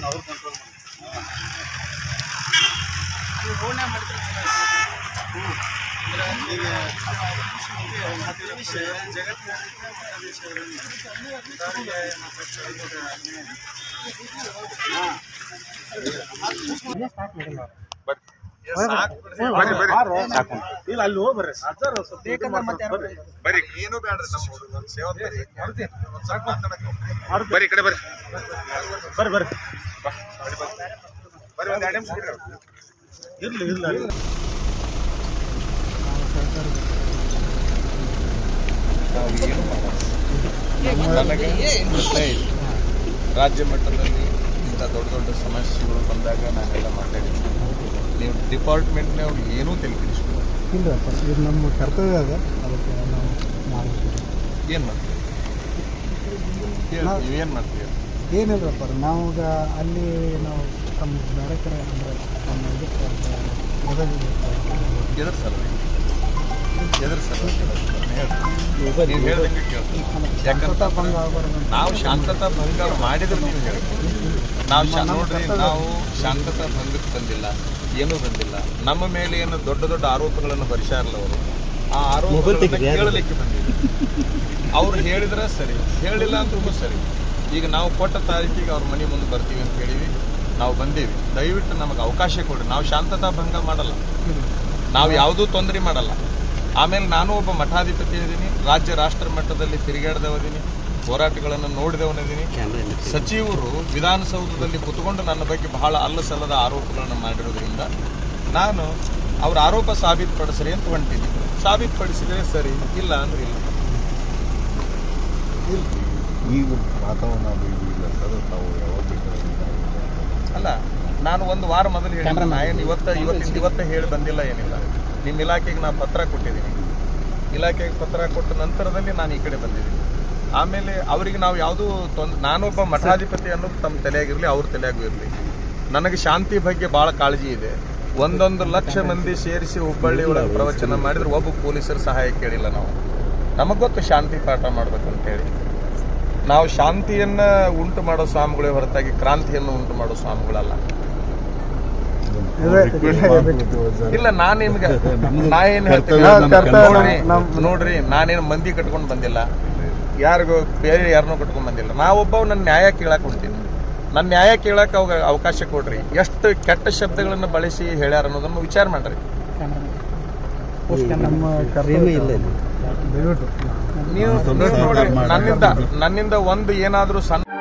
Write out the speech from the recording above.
ಅವ್ರು ಕಂಟ್ರೋಲ್ ನೀವು ರೋಡ್ನ್ಯಾಗ ಮಾಡಿದ್ರೆ ಚಲೋ ಐತಿ. ಹ್ಞೂ ಅಂದ್ರೆ ಈಗ ಹತ್ತು ನಿಮಿಷ ಜಗತ್ತಿನ ಸಾರಿಗೆ ಮತ್ತು ಚಳಿಗಾಲ ಆಜ್ಞೆ. ಹಾಂ. ಇಲ್ಲ ಅಲ್ಲಿ ಹೋಗಿ ಬರ್ರಿ ಅಜ್ಜಾರು ಸ್ವಲ್ಪ ಇದು ಮಾಡ್ತಾರೆ. ಬರ್ರಿ ಏನು ಬೇಡ್ರಿ ನಮ್ಮ ಹುಡುಗ ಒಂದ್ ಸೇವತ್ ಬರ್ರಿ ಒಂದ್ ಸ್ವಲ್ಪ ಮಾತಾಡಕ್ಕೆ ಬರ್ರಿ ಈ ಕಡೆ ಬರ್ರಿ ಬರ್ರಿ ಬರ್ರಿ ಬರ್ರಿ ಒಂದ್ ಎರಡು ನಿಮಿಷ ಇರ್ರಿ. ಇರ್ಲಿ ಇಲ್ಲ ಇಲ್ಲ. ನನಗೆ ಪ್ರಶ್ನೆ ಇದೆ ರಾಜ್ಯ ಮಟ್ಟದಲ್ಲಿ ಇಂಥ ದೊಡ್ಡ ದೊಡ್ಡ ಸಮಸ್ಯೆಗಳು ಬಂದಾಗ ನಾನೆಲ್ಲ ಮಾತಾಡಿದ್ದೀನಿ ನೀವು ಡಿಪಾರ್ಟ್ಮೆಂಟ್ನವ್ರು ಏನೂ ತಿಳಿಸ್ಬೋದು ಇಲ್ಲ ಸರ್ ಇದು ನಮ್ಮ ಕರ್ತವ್ಯ ಅದ ಅದಕ್ಕೆ ನಾವು ಮಾಡ್ತೀವಿ ಏನು ಮಾಡ್ತೀವಿ ನಾವು- ಏನು ಮಾಡ್ತೀವಿ ಏನಿಲ್ಲಪ್ಪ ನಾವು ಈಗ ಅಲ್ಲಿ ನಾವು ತಮ್ಮ ಬೇರೆ ಕಡೆ ಅಂದರೆ ನಮ್ಮ ಇದಕ್ಕೆ ಗದಗಿಗೆ ಎದ್ರ ಸರ್ ಎದ್ರ ಸರ್ ನೀವು ಹೇಳ್ದಂಗೆ ಕೇಳ್ತೀನಿ ಯಾಕಂತ ಭಂಗ ಆಗಬಾರ್ದು ಅಂತ. ನಾವು ಶಾಂತತಾ ಭಂಗ ಮಾಡಿದ್ರೆ ನೀವು ಹೇಳಿ ನಾವು ಶಾ- ನೋಡ್ರಿ ನಾವು ಶಾಂತತಾ ಭಂಗಕ್ಕೆ ಬಂದಿಲ್ಲ ಏನೂ ಬಂದಿಲ್ಲ ನಮ್ಮ ಮೇಲೆ ಏನು ದೊಡ್ಡ ದೊಡ್ಡ ಆರೋಪಗಳನ್ನು ಹೊರಿಸಾರಲ್ಲ ಅವರು ಆ ಆರೋಪಗಳನ್ನ ಕೇಳಲಿಕ್ಕೆ ಬಂದಿಲ್ಲ ಅವ್ರು ಹೇಳಿದ್ರೆ ಸರಿ ಹೇಳಿಲ್ಲ ಅಂದ್ರೂ ಸರಿ ಈಗ ನಾವು ಕೊಟ್ಟ ತಾರೀಕಿಗೆ ಅವ್ರ ಮನೆ ಮುಂದೆ ಬರ್ತೀವಿ ಅಂತ ಹೇಳಿವಿ ನಾವು ಬಂದೀವಿ ದಯವಿಟ್ಟು ನಮಗೆ ಅವಕಾಶ ಕೊಡ್ರಿ ನಾವು ಶಾಂತತಾ ಭಂಗ ಮಾಡಲ್ಲ ನಾವು ಯಾವುದೂ ತೊಂದರೆ ಮಾಡಲ್ಲ ಆಮೇಲೆ ನಾನು ಒಬ್ಬ ಮಠಾಧಿಪತಿ ಇದ್ದೀನಿ ರಾಜ್ಯ ರಾಷ್ಟ್ರ ಮಟ್ಟದಲ್ಲಿ ತಿರುಗಾಡ್ದವದೀನಿ ಹೋರಾಟಗಳನ್ನು ನೋಡಿದವನಿದ್ದೀನಿ ಸಚಿವರು ವಿಧಾನಸೌಧದಲ್ಲಿ ಕುತ್ಕೊಂಡು ನನ್ನ ಬಗ್ಗೆ ಬಹಳ ಅಲ್ಲಸಲ್ಲದ ಆರೋಪಗಳನ್ನು ಮಾಡಿರೋದ್ರಿಂದ ನಾನು ಅವ್ರ ಆರೋಪ ಸಾಬೀತುಪಡಿಸ್ರಿ ಅಂತ ಹೊಂಟಿದ್ದೀನಿ ಸಾಬೀತುಪಡಿಸಿದರೆ ಸರಿ ಇಲ್ಲ ಅಂದ್ರೆ ಇಲ್ಲ ಈಗ ವಾತಾವರಣ ಅದು ಇದು ಇಲ್ಲ ಸರ್ ನಾವು ಯಾವಾಗ ಬೇಕಾದ್ರೆ ಅಲ್ಲ ನಾನು ಒಂದು ವಾರ ಮೊದಲು ಹೇಳಿ ನಾ ಏನು ಇವತ್ತ ಇವತ್ತಿಂದ ಇವತ್ತ ಹೇಳಿ ಬಂದಿಲ್ಲ ಏನಿಲ್ಲ ನಿಮ್ಮ ಇಲಾಖೆಗೆ ನಾನು ಪತ್ರ ಕೊಟ್ಟಿದ್ದೀನಿ ಇಲಾಖೆಗೆ ಪತ್ರ ಕೊಟ್ಟ ನಂತರದಲ್ಲಿ ನಾನು ಈ ಕಡೆ ಬಂದಿದ್ದೀನಿ ಆಮೇಲೆ ಅವರಿಗೆ ನಾವು ಯಾವುದೂ ತೊಂದ್ ನಾನೊಬ್ಬ ಮಠಾಧಿಪತಿ ಅನ್ನೋದು ತಮ್ಮ ತಲೆಯಾಗಿರಲಿ ಅವ್ರ ತಲೆಯಾಗೂ ಇರಲಿ ನನಗೆ ಶಾಂತಿ ಬಗ್ಗೆ ಭಾಳ ಕಾಳಜಿ ಇದೆ ಒಂದೊಂದು ಲಕ್ಷ ಮಂದಿ ಸೇರಿಸಿ ಹುಬ್ಬಳ್ಳಿ ಒಳಗೆ ಪ್ರವಚನ ಮಾಡಿದ್ರೆ ಒಬ್ಬ ಪೊಲೀಸರ ಸಹಾಯ ಕೇಳಿಲ್ಲ ನಾವು ನಮಗೆ ಗೊತ್ತು ಶಾಂತಿ ಪಾಠ ಮಾಡ್ಬೇಕು ಅಂತ ಹೇಳಿ ನಾವು ಶಾಂತಿಯನ್ನ ಉಂಟು ಮಾಡೋ ಸ್ವಾಮಿಗಳೇ ಹೊರತಾಗಿ ಕ್ರಾಂತಿಯನ್ನು ಉಂಟು ಮಾಡೋ ಸ್ವಾಮಿಗಳಲ್ಲ ಇಲ್ಲ ನಾನು ನಿಮ್ಗೆ ನಾ ಏನ್ ಹೇಳ್ತೀನಿ ನೋಡ್ರಿ ನೋಡ್ರಿ ನಾನೇನು ಮಂದಿ ಕಟ್ಕೊಂಡು ಬಂದಿಲ್ಲ ಯಾರಿಗೂ ಬೇರೆ ಯಾರನ್ನೂ ಕಟ್ಕೊಂಡ್ ಬಂದಿಲ್ಲ ನಾವೊಬ್ಬ ನನ್ನ ನ್ಯಾಯ ಕೇಳಕ್ ಹೊಂತೀನಿ ನನ್ನ ನ್ಯಾಯ ಕೇಳಕ್ ಅವಾಗ ಅವಕಾಶ ಕೊಡ್ರಿ ಎಷ್ಟು ಕೆಟ್ಟ ಶಬ್ದಗಳನ್ನು ಬಳಸಿ ಹೇಳ್ಯಾರ ಅನ್ನೋದನ್ನು ವಿಚಾರ ಮಾಡ್ರಿ ನಮ್ಮ ಕರ್ತವ್ಯ ದಯವಿಟ್ಟು ನೀವು ನೀವು ನೋಡ್ರಿ ನನ್ನಿಂದ ನನ್ನಿಂದ ಒಂದು ಏನಾದ್ರೂ ಸಣ್ಣ